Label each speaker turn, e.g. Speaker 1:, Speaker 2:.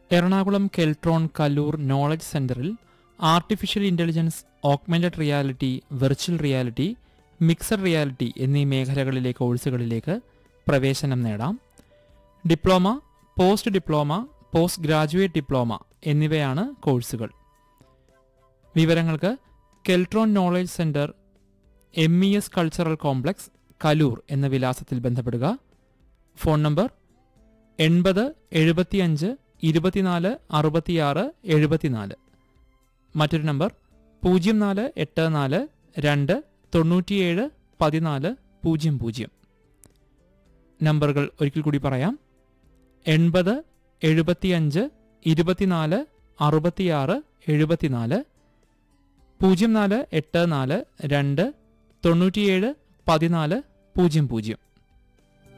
Speaker 1: Ernakulam Keltron Kaloor knowledge സെന്ററിൽ artificial intelligence augmented reality virtual reality mixed reality എന്നീ മേഖലകളിലെ കോഴ്സുകളിലേക്ക് പ്രവേശനം നേടാം diploma post diploma post graduate diploma എന്നിവയാണ് കോഴ്സുകൾ വിവരങ്ങൾക്ക് Keltron knowledge centre M E S cultural complex Kaloor എന്ന വിലാസത്തിൽ ബന്ധപ്പെടുക ഫോൺ നമ്പർ എൺപത് എഴുപത്തിയഞ്ച് ഇരുപത്തിനാല് അറുപത്തിയാറ് എഴുപത്തിനാല് മറ്റൊരു നമ്പർ പൂജ്യം നാല് എട്ട് നാല് രണ്ട് തൊണ്ണൂറ്റിയേഴ് പതിനാല് പൂജ്യം പൂജ്യം നമ്പറുകൾ ഒരിക്കൽ കൂടി പറയാം എൺപത് എഴുപത്തിയഞ്ച് ഇരുപത്തിനാല് അറുപത്തിയാറ് എഴുപത്തിനാല് പൂജ്യം നാല് എട്ട് നാല് രണ്ട് തൊണ്ണൂറ്റിയേഴ് പതിനാല് പൂജ്യം പൂജ്യം